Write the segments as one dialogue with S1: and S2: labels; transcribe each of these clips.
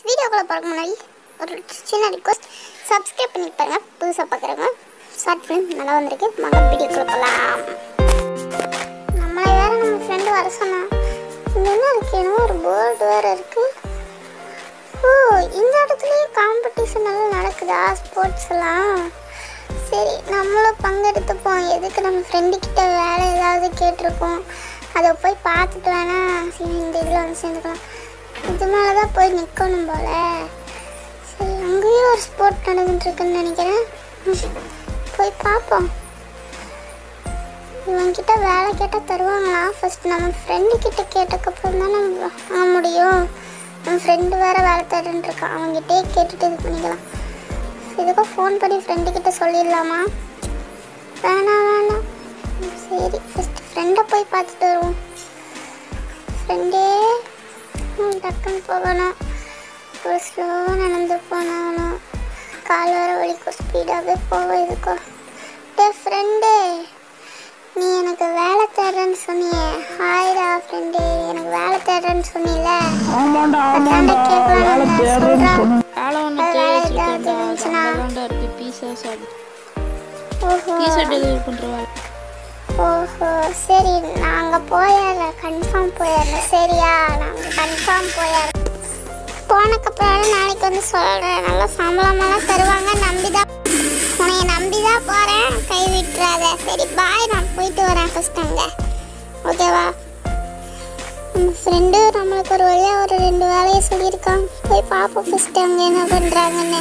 S1: வீடியோக்குள்ள பார்க்க முன்னாடி ஒரு சின்ன ரிக்வஸ்ட் சப்ஸ்கிரைப் பண்ணி பாருங்க புதுசாக பார்க்குறவங்க ஷார்ட் ஃபிலிம் நல்லா வந்திருக்கு வாங்க வீடியோக்குள்ள போகலாம் நம்மளை வேற நம்ம ஃப்ரெண்டு வர சொன்னான் இங்க என்ன இருக்கு என்னமோ ஒரு போர்டு வேற இருக்கு ஓ இந்த இடத்துலயே காம்படிஷன் எல்லாம் நடக்குதா ஸ்போர்ட்ஸ் எல்லாம் சரி நம்மளும் பங்கெடுத்துப்போம் எதுக்கு நம்ம ஃப்ரெண்டு கிட்ட வேலை ஏதாவது கேட்டிருக்கோம் அதை போய் பார்த்துட்டு வேணா சரி இந்த இதில் வந்து சேர்ந்துக்கலாம் இது மேலே தான் போய் நிற்கணும் போல சரி அங்கேயும் ஒரு ஸ்போர்ட் நடந்துட்டு இருக்குன்னு நினைக்கிறேன் ம், போய் பார்ப்போம் இவன்கிட்ட வேலை கேட்டால் தருவாங்களா ஃபர்ஸ்ட் நம்ம ஃப்ரெண்டு கிட்ட கேட்டக்கப்புறம் தான் நம்ம வாங்க முடியும் நம்ம ஃப்ரெண்டு வேற வேலை தரேன்னு இருக்கான் அவங்ககிட்டயே கேட்டுட்டு இது பண்ணிக்கலாம் இதுக்கும் ஃபோன் பண்ணி ஃப்ரெண்டு கிட்ட சொல்லிடலாமா வேணாம் வேணாம் ம், சரி ஃபர்ஸ்ட் ஃப்ரெண்டை போய் பார்த்துட்டு வருவோம் ஃப்ரெண்டே டக்குன்னு போகணும் ஒரு ஸ்லோவாக நடந்து போனாலும் கால் வர வலிக்கும் ஸ்பீடாகவே போகும் இதுக்கோ டே ஃப்ரெண்டு நீ எனக்கு வேலை தர்றேன்னு சொன்னியே ஹாய்டா ஃப்ரெண்டு எனக்கு வேலை தர்றேன்னு சொன்னில
S2: ஆமாண்டா
S1: அதான்டா
S2: ஆமாண்டா
S1: கேட்கலாம்
S2: வேலை
S1: நான்
S2: தேடுறேன்னு
S1: சொல்றேன்.
S2: சொன்னேன்
S3: வேலை ஒன்று
S1: வேலை
S3: தேடி
S1: ஏதாவது
S3: வச்சிருக்கேன்டா
S1: இருந்துச்சுன்னா?
S3: அதான்டா இருக்கு பீஸா சாப்பிடு
S1: ஓஹோ
S3: பீஸா டெலிவரி பண்ணுற வேலை
S1: ஓஹோ சரி நாங்கள் போயிடலாம் கன்ஃபார்ம் போயிடலாம் சரியா நாங்கள் கன்ஃபார்ம் போயிடலாம் போனக்கப்புறம் நாளைக்கு வந்து சொல்கிறேன் நல்லா சம்பளமெல்லாம் தருவாங்க நம்பி தான் உன்னைய நம்பி தான் போகிறேன் கை விட்டுறாத சரி பாய் நான் போயிட்டு வரேன் ஃபஸ்ட் அங்கே ஓகேவா நம்ம ஃப்ரெண்டு நம்மளுக்கு ஒரு வழியாக ஒரு ரெண்டு வேலையை சொல்லியிருக்கான் போய் பார்ப்போம் ஃபஸ்ட்டு அங்கே என்ன பண்ணுறாங்கன்னு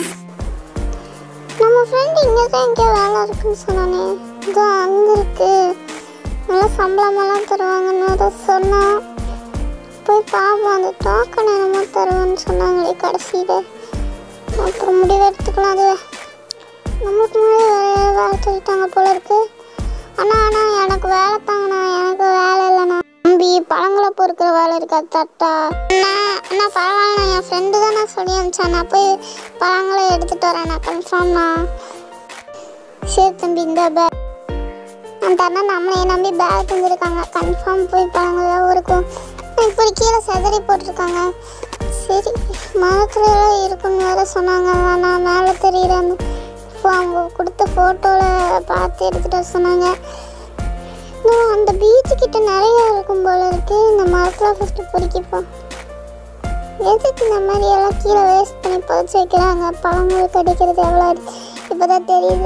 S1: நம்ம ஃப்ரெண்டு இங்கே தான் எங்கேயோ வேலை இருக்குன்னு சொன்னானே இதோ அங்கே இருக்கு நல்லா சம்பளமெல்லாம் தருவாங்கன்னு வேற சொன்னான் போய் பார்ப்போம் அந்த டோக்கன் என்னமோ தருவேன்னு சொன்னாங்களே கடைசியில் அப்புறம் முடிவு எடுத்துக்கலாம் அது நம்மளுக்கு முன்னாடி வேற வேலை சொல்லிட்டாங்க போல இருக்கு அண்ணா அண்ணா எனக்கு வேலை தாங்கண்ணா எனக்கு வேலை இல்லைண்ணா தம்பி பழங்களை பொறுக்கிற வேலை இருக்கா தட்டா அண்ணா அண்ணா பரவாயில்ல என் ஃப்ரெண்டு தான் நான் சொல்லி அனுப்பிச்சேன் நான் போய் பழங்களை எடுத்துட்டு வரேன் நான் கன்ஃபார்ம்ண்ணா சரி தம்பி இந்த பேக் அந்த அண்ணா நம்மளையே நம்பி பேக் தந்துருக்காங்க கன்ஃபார்ம் போய் பழங்கள்லாம் இருக்கும் இப்படி கீழே செதறி போட்டிருக்காங்க சரி மரத்துல எல்லாம் இருக்குன்னு வேற சொன்னாங்க ஆனால் மேலே தெரியுற அந்த ஃபோ- அவங்க கொடுத்த ஃபோட்டோவில் பார்த்து எடுத்துகிட்டு வர சொன்னாங்க இன்னும் அந்த பீச்சு கிட்ட நிறைய இருக்கும் போல இருக்கு இந்த மரத்தில் ஃபஸ்ட்டு பொறுக்கிப்போம் எதுக்கு இந்த மாதிரி எல்லாம் கீழே வேஸ்ட் பண்ணி புதைச்சி வைக்கிறாங்க பழங்களுக்கு அடிக்கிறது எவ்வளோ இப்போ தான் தெரியுது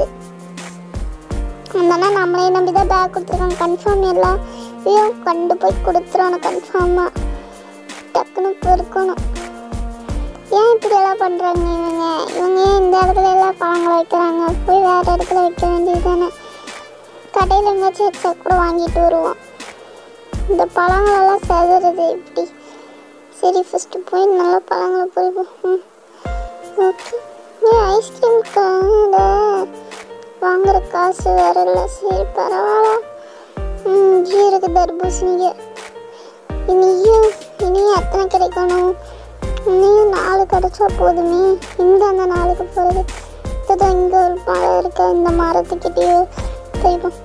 S1: அந்த அண்ணா நம்மளே நம்பி தான் பேக் கொடுத்துருக்காங்க கன்ஃபார்ம் எல்லாம் இதையும் கொண்டு போய் கொடுத்துருவோம் கன்ஃபார்மாக டக்குன்னு பொறுக்கணும் ஏன் இப்படி எல்லாம் பண்ணுறாங்க இவங்க இவங்க ஏன் இந்த இடத்துல எல்லாம் பழங்களை வைக்கிறாங்க போய் வேறு இடத்துல வைக்க வேண்டியது தானே கடையில் எங்கேயாச்சும் வச்சா கூட வாங்கிட்டு வருவோம் இந்த பழங்களெல்லாம் செதறது இப்படி சரி ஃபஸ்ட்டு போய் நல்ல பழங்களை போய் ம் ஓகே ஏன் ஐஸ்கிரீம் கடையில் வாங்குற காசு வேற இல்லை சரி பரவாயில்ல ம் இங்கே இருக்கு தர்பூசணிங்க இனியும் இனியும் எத்தனை கிடைக்கணும் இனியும் நாலு கிடைச்சா போதுமே இந்த அந்த நாளுக்கு போகிறது இதுதான் இங்கே ஒரு மரம் இருக்க இந்த மரத்துக்கிட்டேயே போய்ப்போம்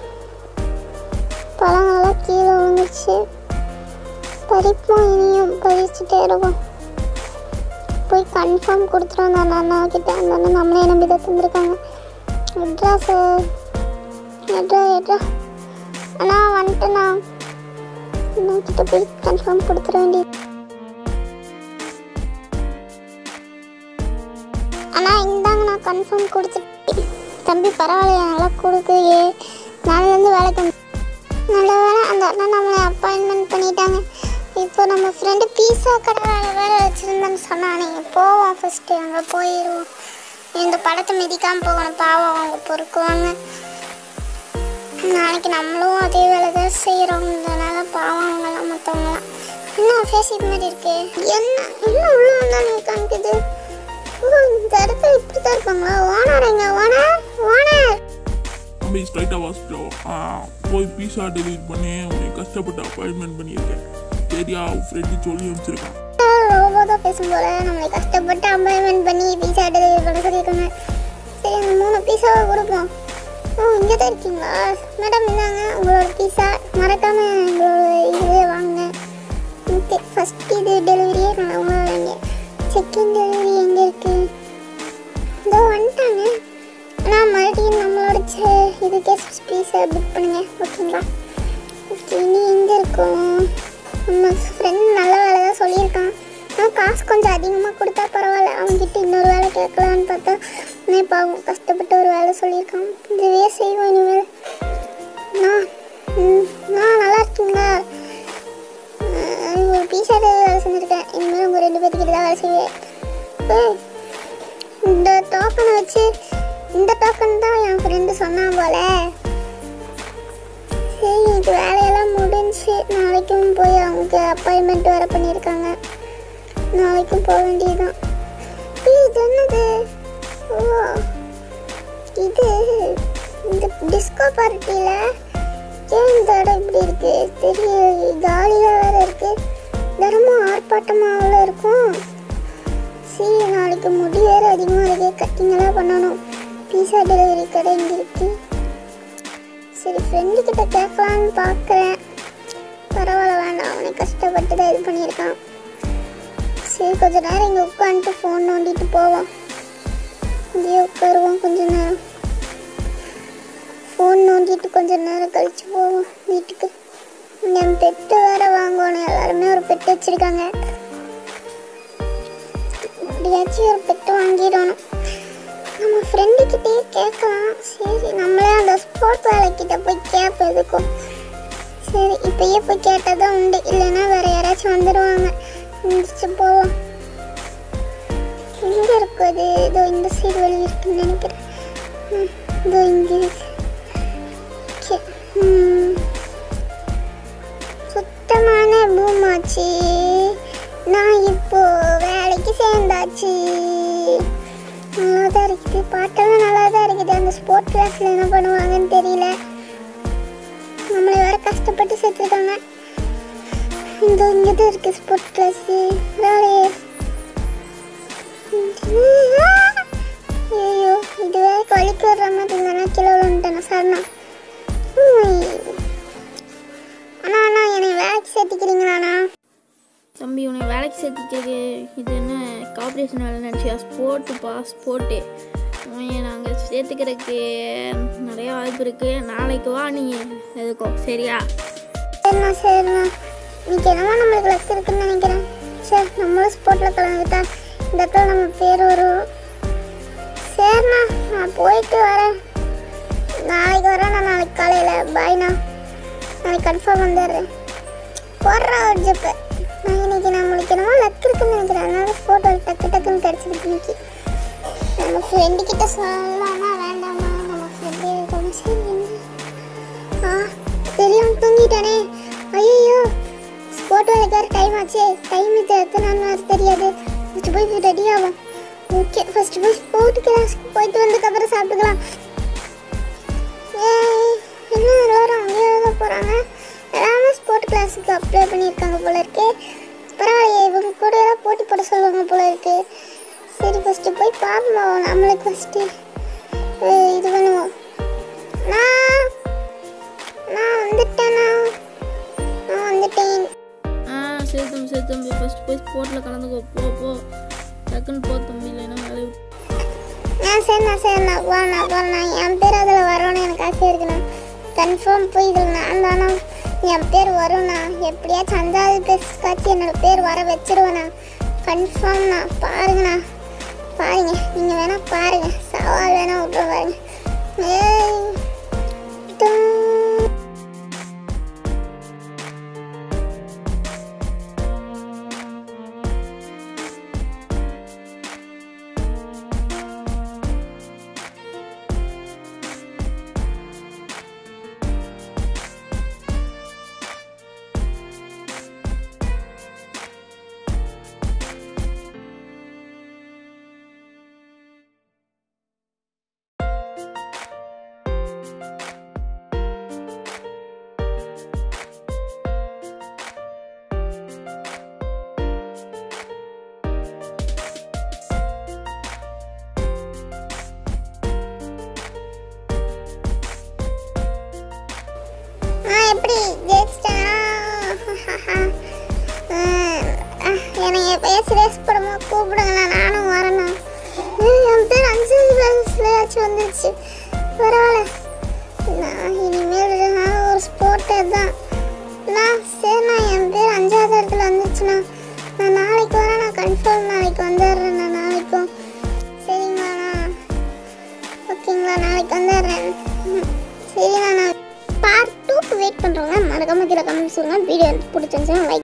S1: பழங்கள்லாம் கீழே விழுந்துச்சு பறிப்போம் இனியும் பறிச்சுட்டே இருக்கும் போய் கன்ஃபார்ம் கொடுத்துருவோம் அந்த அண்ணா கிட்ட அந்த அண்ணா நம்மளே நம்பி தான் தந்திருக்காங்க அட்ரஸ் எட்ரா எட்ரா அண்ணா வந்துட்டேண்ணா அண்ணா கிட்ட போய் கன்ஃபார்ம் கொடுத்துட வேண்டியது அண்ணா இந்தாங்க நான் கன்ஃபார்ம் கொடுத்துட்டேன் தம்பி பரவாயில்லையா நல்லா கொடுக்கு ஏ நாளிலேருந்து வேலைக்கு வந்து நல்ல வேலை அந்த அண்ணா நம்மளை அப்பாயின்மெண்ட் பண்ணிட்டாங்க இப்போ நம்ம ஃப்ரெண்டு பீஸா கடை வேலை வேற வச்சுருந்தேன்னு சொன்னானே போவோம் ஃபஸ்ட்டு அங்கே போயிடுவோம் இந்த படத்தை மிதிக்காமல் போகணும் பாவம் அவங்க பொறுக்குவாங்க நாளைக்கு நம்மளும் அதே வேலை தான் செய்கிறோம் இதனால பாவம் அவங்களாம் மற்றவங்களாம் என்ன ஃபேஸ் இது மாதிரி இருக்கு என்ன என்ன உள்ள வந்தாலும் காமிக்குது ஓ இந்த இடத்துல இப்படி தான் இருப்பாங்களா ஓனர் எங்க ஓனர் ஓனர்
S2: தம்பி ஸ்ட்ரைட்டாக வாசிட்டோ ஆ போய் பீஸா டெலிவரி பண்ணி உன்னை கஷ்டப்பட்டு அப்பாயின்மெண்ட் பண்ணியிருக்கேன் சரியா உன் ஃப்ரெண்டு சொல்லி வச்சிருக்கான்
S1: ரோபோ தான் பேசும் போல நம்மளை கஷ்டப்பட்டு அப்பாயின்மெண்ட் பண்ணி பீஸா டெலிவரி பண்ண சொல்லியிருக்காங்க சரி அந்த மூணு பீஸாவை கொடுப்போம் ஓ இங்கே தான் இருக்கீங்களா மேடம் இந்தாங்க உங்களோட பீஸா மறக்காம எங்களோட இது வாங்க ஓகே ஃபஸ்ட் இது டெலிவரியே நான் உங்களோட செக்இன் பீஸா புக் பண்ணுங்க ஓகேங்களா ஓகே இனி எங்கே இருக்கும் நம்ம ஃப்ரெண்ட் நல்ல வேலை தான் சொல்லியிருக்கான் ஆனால் காசு கொஞ்சம் அதிகமாக கொடுத்தா பரவாயில்ல அவன்கிட்ட இன்னொரு வேலை கேட்கலான்னு பார்த்தா நான் பாவம் கஷ்டப்பட்டு ஒரு வேலை சொல்லியிருக்கான் இதுவே செய்வோம் இனிமேல் நான் ம், நான் நல்லா இருக்கீங்களா அஹ், ஒரு பீஸா வேலை செஞ்சுருக்கேன் இனிமேல் உங்கள் ரெண்டு பேர்த்துக்கிட்ட தான் வேலை செய்வேன் ஏய், இந்த டோக்கனை வச்சு இந்த டோக்கன் தான் என் ஃப்ரெண்டு சொன்னான் போல சரி இன்னைக்கு வேலையெல்லாம் முடிஞ்சு நாளைக்கும் போய் அவங்க அப்பாயின்மெண்ட் வேறு பண்ணியிருக்காங்க நாளைக்கும் போக வேண்டியதுதான் ஏய், இது என்னது ஓ இது இந்த டிஸ்கோ பார்ட்டியில் ஏன் இந்த இடம் இப்படி இருக்கு தெரிய காலியாக வேற இருக்கு தினமும் ஆர்ப்பாட்டமாவில் இருக்கும் சரி நாளைக்கு முடி வேறு அதிகமாக இருக்கு கட்டிங்கெல்லாம் பண்ணணும் பீஸா டெலிவரி கடை இங்கே இருக்கு சரி ஃப்ரெண்டு கிட்ட கேட்கலான்னு பார்க்குறேன் பரவாயில்ல வேண்டாம் அவனை கஷ்டப்பட்டு தான் இது பண்ணியிருக்கான் சரி கொஞ்ச நேரம் இங்கே உட்காந்துட்டு ஃபோன் நோண்டிட்டு போவோம் இங்கேயே உட்காருவோம் கொஞ்ச நேரம் ஃபோன் நோண்டிட்டு கொஞ்ச நேரம் கழிச்சு போவோம் வீட்டுக்கு என் பெட்டு வேற வாங்கணும் எல்லாருமே ஒரு பெட்டு வச்சிருக்காங்க எப்படியாச்சும் ஒரு பெட்டு வாங்கிடணும் நம்ம ஃப்ரெண்டு கிட்டே கேட்கலாம் சரி நம்மளே அந்த ஸ்போர்ட் வேலைக்கிட்ட போய் கேட்போம் எதுக்கும் சரி இப்பயே போய் கேட்டால் தான் உண்டு இல்லைன்னா வேற யாராச்சும் வந்துடுவாங்க முடிச்சு போவோம் எங்கே இருக்கும் அது இதோ இந்த சைடு வழி இருக்குன்னு நினைக்கிறேன் ம், இதோ இங்கே இருக்கு Okay. ம். சுத்தமான பூமாச்சு நான் இப்போ வேலைக்கு சேர்ந்தாச்சு நல்லா தான் இருக்குது பாட்டெல்லாம் நல்லா தான் இருக்குது அந்த ஸ்போர்ட் கிளாஸில் என்ன பண்ணுவாங்கன்னு தெரியல நம்மளை வேற கஷ்டப்பட்டு சேர்த்துருக்காங்க இந்த இங்கே தான் இருக்குது ஸ்போர்ட் கிளாஸு பரவாயில்லையே ஐயோ இது வேற வலிக்கு வர்ற மாதிரி இருந்தானா கிலோ விழுந்துட்டேனா சரணா அண்ணா அண்ணா என்னை வேலைக்கு சேர்த்துக்கிறீங்களாண்ணா
S3: தம்பி உன்னை வேலைக்கு சேர்த்துக்கிறது இது என்ன கார்பரேஷன் வேலை நினச்சியா ஸ்போர்ட்டுப்பா ஸ்போர்ட்டு உன்னை நாங்கள் சேர்த்துக்கிறதுக்கு நிறைய வாய்ப்பு இருக்குது நாளைக்கு வா நீ எதுக்கும் சரியா
S1: சரிண்ணா சரிண்ணா இன்னைக்கு என்னமோ நம்மளுக்கு லக் இருக்குன்னு நினைக்கிறேன் சரி நம்மளும் ஸ்போர்ட்டில் கலந்துக்கிட்டா இந்த இடத்துல நம்ம பேர் வரும் சரிண்ணா நான் போயிட்டு வரேன் நாளைக்கு வரேன் நான் நாளைக்கு காலையில் பாய்ண்ணா நாளைக்கு கன்ஃபார்ம் வந்துடுறேன் போடுறா ஒரு ஜிப்பு நான் இன்னைக்கு நம்மளுக்கு என்னமோ லக் இருக்குன்னு நினைக்கிறேன் அதனால ஸ்போர்ட் டக்கு டக்குன்னு கிடச்சிருக்கு இன்னைக்கு நம்ம ஃப்ரெண்டு கிட்ட சொல்லலாமா வேண்டாமா நம்ம ஃப்ரெண்டே இருக்காங்க சரி என்ன ஆ தெரியும் தூங்கிட்டானே ஐயோ ஸ்போர்ட் வேலைக்கார டைம் ஆச்சு டைம் இது எத்தனை நேரம் தெரியாது ஃபஸ்ட்டு போய் ரெடி ஆகும் ஓகே ஃபஸ்ட்டு போய் ஸ்போர்ட் கிளாஸ்க்கு போயிட்டு வந்ததுக்கப்புறம் சாப்பிட்டுக்கலாம் ஏய் என்ன எல்லாரும் அங்கேயே தான் போகிறாங்க எல்லாமே ஸ்போர்ட் கிளாஸுக்கு அப்ளை பண்ணியிருக்காங்க போல இருக்கு பரவாயில்லையே இவங்க கூட எல்லாம் போட்டி போட சொல்லுவாங்க போல இருக்கு சரி ஃபஸ்ட்டு போய் பார்ப்போம் நம்மளுக்கு ஃபஸ்ட்டு இது பண்ணுவோம் நான் நான் வந்துட்டேனா நான் வந்துட்டேன்
S3: ஆ சரி தம்பி சரி தம்பி ஃபஸ்ட்டு போய் ஸ்போர்ட்டில் கலந்துக்கோ போ போ டக்குன்னு போ தம்பி இல்லைன்னா வேலையை விட்டு
S1: நான் சரிண்ணா சரிண்ணா போண்ணா போண்ணா என் பேர் அதில் வரும்னு எனக்கு ஆசையாக இருக்குண்ணா கன்ஃபார்ம் போய் இதில் நான் தானா என் பேர் வரும்ண்ணா எப்படியாச்சும் அஞ்சாவது பேஸ்க்காச்சும் என்னோட பேர் வர வச்சிருவேண்ணா கன்ஃபார்ம்ண்ணா பாருங்கண்ணா பாருங்க நீங்கள் வேணா பாருங்க சவால் வேணா விட்ற பாருங்க ஏய் டும். ஆ எப்படி ஜெயிச்சிட்டேனா என்னை பேசி ரேஸ் போடுமா கூப்பிடுங்கண்ணா நானும் வரேண்ணா ம், என் பேர் அஞ்சு வயசுலயாச்சும் வந்துருச்சு பரவாயில்ல நான் இனி அதுதான் நான் சரிண்ணா என் பேர் அஞ்சாவது இடத்துல வந்துச்சுண்ணா நான் நாளைக்கு வரேன் நான் கன்ஃபார்ம் நாளைக்கு வந்துடுறேன் நான் நாளைக்கும் சரிங்களாண்ணா ஓகேங்களா நாளைக்கு வந்துடுறேன் ம், சரிண்ணா நான் பார்ட் டூக்கு வெயிட் பண்ணுறோங்க மறக்காம கீழே கமெண்ட் சொல்லுங்கள் வீடியோ பிடிச்சிருந்துச்சுன்னா லைக்